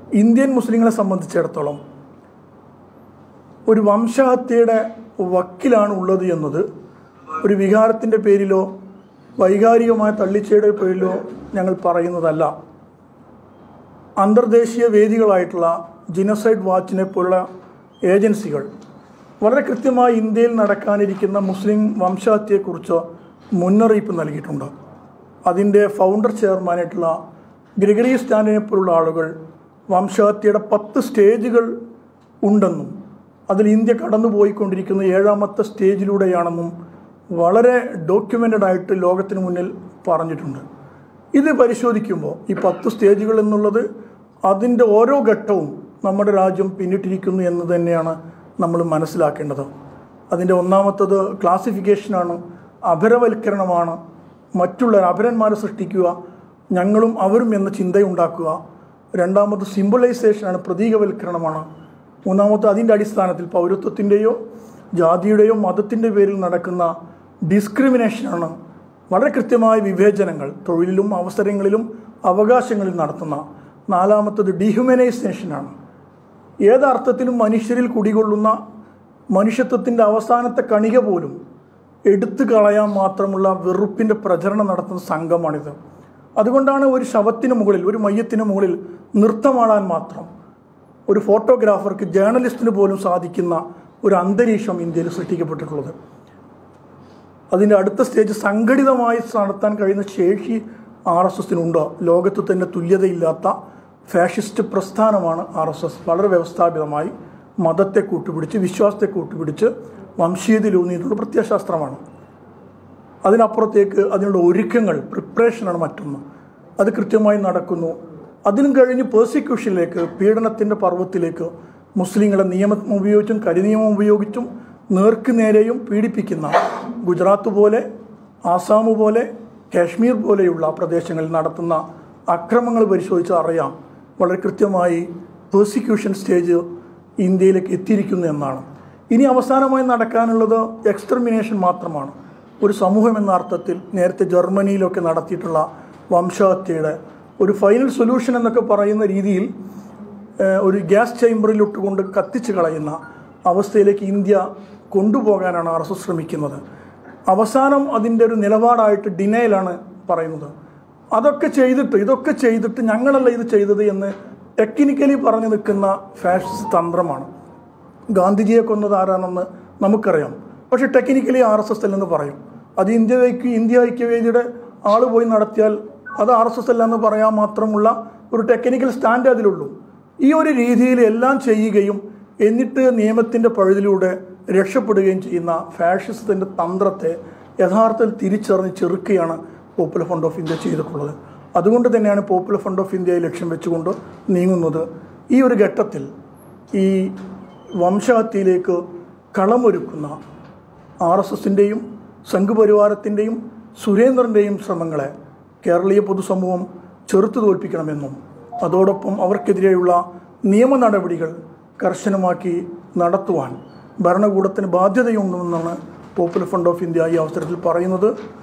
Indian മുസ്ലിങ്ങളെ സംബന്ധിച്ചിടത്തോളം ഒരു വംശഹത്യയുടെ വക്കിലാണ് ഉള്ളത് എന്നത് ഒരു വികാരത്തിൻ്റെ പേരിലോ വൈകാരികമായ തള്ളിച്ചയുടെ പേരിലോ ഞങ്ങൾ പറയുന്നതല്ല അന്തർദേശീയ വേദികളായിട്ടുള്ള ജിനസൈഡ് വാച്ചിനെ പോലുള്ള ഏജൻസികൾ വളരെ കൃത്യമായി ഇന്ത്യയിൽ നടക്കാനിരിക്കുന്ന മുസ്ലിം വംശഹത്യയെക്കുറിച്ച് മുന്നറിയിപ്പ് നൽകിയിട്ടുണ്ട് അതിൻ്റെ ഫൗണ്ടർ ചെയർമാനായിട്ടുള്ള ഗ്രിഗറി സ്റ്റാൻഡിനെ പോലുള്ള ആളുകൾ വംശഹത്യയുടെ പത്ത് സ്റ്റേജുകൾ ഉണ്ടെന്നും അതിൽ ഇന്ത്യ കടന്നുപോയിക്കൊണ്ടിരിക്കുന്ന ഏഴാമത്തെ സ്റ്റേജിലൂടെയാണെന്നും വളരെ ഡോക്യുമെൻ്റഡ് ആയിട്ട് ലോകത്തിന് മുന്നിൽ പറഞ്ഞിട്ടുണ്ട് ഇത് പരിശോധിക്കുമ്പോൾ ഈ പത്ത് സ്റ്റേജുകൾ എന്നുള്ളത് അതിൻ്റെ ഓരോ ഘട്ടവും നമ്മുടെ രാജ്യം പിന്നിട്ടിരിക്കുന്നു എന്ന് തന്നെയാണ് നമ്മൾ മനസ്സിലാക്കേണ്ടത് അതിൻ്റെ ഒന്നാമത്തത് ക്ലാസിഫിക്കേഷനാണ് അപരവൽക്കരണമാണ് മറ്റുള്ള അപരന്മാരെ സൃഷ്ടിക്കുക ഞങ്ങളും അവരും എന്ന ചിന്തയുണ്ടാക്കുക രണ്ടാമത് സിംബലൈസേഷനാണ് പ്രതീകവൽക്കരണമാണ് മൂന്നാമത്തെ അതിൻ്റെ അടിസ്ഥാനത്തിൽ പൗരത്വത്തിൻ്റെയോ ജാതിയുടെയോ മതത്തിൻ്റെ പേരിൽ നടക്കുന്ന ഡിസ്ക്രിമിനേഷനാണ് വളരെ കൃത്യമായ വിവേചനങ്ങൾ തൊഴിലിലും അവസരങ്ങളിലും അവകാശങ്ങളിൽ നടത്തുന്ന നാലാമത്തത് ഡീഹ്യൂമനൈസേഷനാണ് ഏതർത്ഥത്തിലും മനുഷ്യരിൽ കുടികൊള്ളുന്ന മനുഷ്യത്വത്തിൻ്റെ അവസാനത്തെ കണിക പോലും എടുത്തു കളയാൻ മാത്രമുള്ള വെറുപ്പിൻ്റെ പ്രചരണം നടത്തുന്ന സംഘമാണിത് അതുകൊണ്ടാണ് ഒരു ശവത്തിന് മുകളിൽ ഒരു മയ്യത്തിന് മുകളിൽ നൃത്തമാടാൻ മാത്രം ഒരു ഫോട്ടോഗ്രാഫർക്ക് ജേർണലിസ്റ്റിന് പോലും സാധിക്കുന്ന ഒരു അന്തരീക്ഷം ഇന്ത്യയിൽ സൃഷ്ടിക്കപ്പെട്ടിട്ടുള്ളത് അതിൻ്റെ അടുത്ത സ്റ്റേജ് സംഘടിതമായി നടത്താൻ കഴിയുന്ന ശേഷി ആർ എസ് എസിനുണ്ടോ ലോകത്ത് തന്നെ തുല്യതയില്ലാത്ത ഫാഷിസ്റ്റ് പ്രസ്ഥാനമാണ് ആർ എസ് എസ് വളരെ വ്യവസ്ഥാപിതമായി മതത്തെ കൂട്ടുപിടിച്ച് വിശ്വാസത്തെ കൂട്ടുപിടിച്ച് വംശീയതയിലൂന്നിയിട്ടുള്ള പ്രത്യയശാസ്ത്രമാണ് അതിനപ്പുറത്തേക്ക് അതിനുള്ള ഒരുക്കങ്ങൾ പ്രിപ്പറേഷനാണ് മറ്റൊന്ന് അത് കൃത്യമായി നടക്കുന്നു അതിനും കഴിഞ്ഞ് പേഴ്സിക്യൂഷനിലേക്ക് പീഡനത്തിൻ്റെ പർവ്വത്തിലേക്ക് മുസ്ലിങ്ങളെ നിയമം ഉപയോഗിച്ചും കരിനിയമം ഉപയോഗിച്ചും നേർക്ക് നേരെയും പീഡിപ്പിക്കുന്ന ഗുജറാത്ത് പോലെ ആസാം പോലെ കാശ്മീർ പോലെയുള്ള പ്രദേശങ്ങളിൽ നടത്തുന്ന അക്രമങ്ങൾ പരിശോധിച്ചാൽ അറിയാം വളരെ കൃത്യമായി പേഴ്സിക്യൂഷൻ സ്റ്റേജ് ഇന്ത്യയിലേക്ക് എത്തിയിരിക്കുന്നു എന്നാണ് ഇനി അവസാനമായി നടക്കാനുള്ളത് എക്സ്റ്റർമിനേഷൻ മാത്രമാണ് ഒരു സമൂഹം എന്ന അർത്ഥത്തിൽ നേരത്തെ ജർമ്മനിയിലൊക്കെ നടത്തിയിട്ടുള്ള വംശഹത്യയുടെ ഒരു ഫൈനൽ സൊല്യൂഷൻ എന്നൊക്കെ പറയുന്ന രീതിയിൽ ഏഹ്, ഒരു ഗ്യാസ് ചേംബറിലിട്ട് കൊണ്ട് കത്തിച്ച് കളയുന്ന അവസ്ഥയിലേക്ക് ഇന്ത്യ കൊണ്ടുപോകാനാണ് ആർ എസ് എസ് ശ്രമിക്കുന്നത് അവസാനം അതിൻ്റെ ഒരു നിലപാടായിട്ട് ഡിനയിലാണ് പറയുന്നത് അതൊക്കെ ചെയ്തിട്ട് ഇതൊക്കെ ചെയ്തിട്ട് ഞങ്ങളല്ല ഇത് ചെയ്തത് എന്ന് ടെക്നിക്കലി പറഞ്ഞു നിൽക്കുന്ന ഫാഷിസ്റ്റ് തന്ത്രമാണ് ഗാന്ധിജിയെ കൊന്നത് ആരാണെന്ന് നമുക്കറിയാം പക്ഷെ ടെക്നിക്കലി ആർ എസ് എസ് അല്ലെന്ന് പറയും അത് ഇന്ത്യ ഐക്യ ഇന്ത്യ ഐക്യവേദിയുടെ ആൾ പോയി നടത്തിയാൽ അത് ആർ എസ് എസ് അല്ലെന്ന് പറയാൻ മാത്രമുള്ള ഒരു ടെക്നിക്കൽ സ്റ്റാൻഡ് അതിലുള്ളൂ ഈ ഒരു രീതിയിൽ എല്ലാം ചെയ്യുകയും എന്നിട്ട് നിയമത്തിൻ്റെ പഴുതിലൂടെ രക്ഷപ്പെടുകയും ചെയ്യുന്ന ഫാഷിസത്തിൻ്റെ തന്ത്രത്തെ യഥാർത്ഥത്തിൽ തിരിച്ചറിഞ്ഞ് ചെറുക്കുകയാണ് പോപ്പുലർ ഫണ്ട് ഓഫ് ഇന്ത്യ ചെയ്തിട്ടുള്ളത് അതുകൊണ്ട് തന്നെയാണ് പോപ്പുലർ ഫണ്ട് ഓഫ് ഇന്ത്യയെ ലക്ഷ്യം വെച്ചുകൊണ്ട് നീങ്ങുന്നത് ഈ ഒരു ഘട്ടത്തിൽ ഈ വംശഹത്യയിലേക്ക് കളമൊരുക്കുന്ന ആർ എസ് എസിൻ്റെയും സംഘപരിവാരത്തിൻ്റെയും സുരേന്ദ്രൻ്റെയും ശ്രമങ്ങളെ കേരളീയ പൊതുസമൂഹം ചെറുത്തു തോൽപ്പിക്കണമെന്നും അതോടൊപ്പം അവർക്കെതിരെയുള്ള നിയമ നടപടികൾ കർശനമാക്കി നടത്തുവാൻ ഭരണകൂടത്തിന് ബാധ്യതയുണ്ടെന്നാണ് പോപ്പുലർ ഫണ്ട് ഓഫ് ഇന്ത്യ ഈ അവസരത്തിൽ പറയുന്നത്